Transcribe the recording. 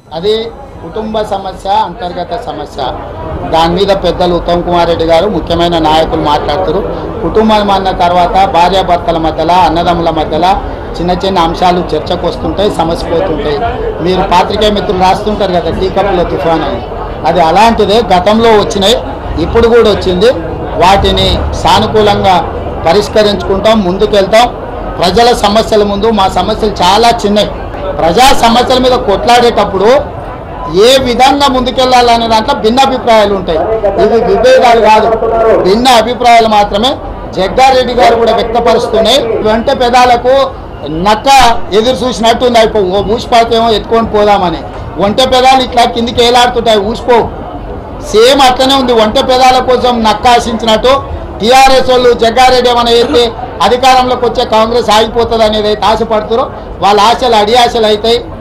అది కుటుంబ సమస్య అంతర్గత సమస్య దాని మీద పెద్దలు ఉత్తమ్ కుమార్ రెడ్డి గారు ముఖ్యమైన నాయకులు మాట్లాడుతారు కుటుంబం అన్న తర్వాత భార్యాభర్తల మధ్యలో అన్నదమ్ముల మధ్యలో చిన్న చిన్న అంశాలు చర్చకు వస్తుంటాయి సమస్య పోతుంటాయి మీరు పాత్రికేయ మిత్రులు రాస్తుంటారు కదా టీ కప్పుల తుఫాన్ అని అది అలాంటిదే గతంలో వచ్చినాయి ఇప్పుడు కూడా వచ్చింది వాటిని సానుకూలంగా పరిష్కరించుకుంటాం ముందుకెళ్తాం ప్రజల సమస్యల ముందు మా సమస్యలు చాలా చిన్నవి ప్రజా సమస్యల మీద కొట్లాడేటప్పుడు ఏ విధంగా ముందుకెళ్లాలనే దాంట్లో భిన్న అభిప్రాయాలు ఉంటాయి ఇవి విభేదాలు కాదు భిన్న అభిప్రాయాలు మాత్రమే జగ్గారెడ్డి గారు కూడా వ్యక్తపరుస్తున్నాయి వెంట పెదాలకు నక్క ఎదురు చూసినట్టుంది అయిపో ఓ ఊసిపోతేమో ఎత్తుకొని పోదామని ఒంటె పెదాలు ఇట్లా కిందికి ఏలాడుతుంటాయి ఊసిపోవు సేమ్ అట్లనే ఉంది ఒంట పెదాల కోసం నక్క ఆశించినట్టు టీఆర్ఎస్ వాళ్ళు జగ్గారెడ్డి ఏమైనా అయితే అధికారంలోకి వచ్చే కాంగ్రెస్ ఆగిపోతుంది అనేది అయితే ఆశపడుతారో వాళ్ళ ఆశలు అడి ఆశలు అవుతాయి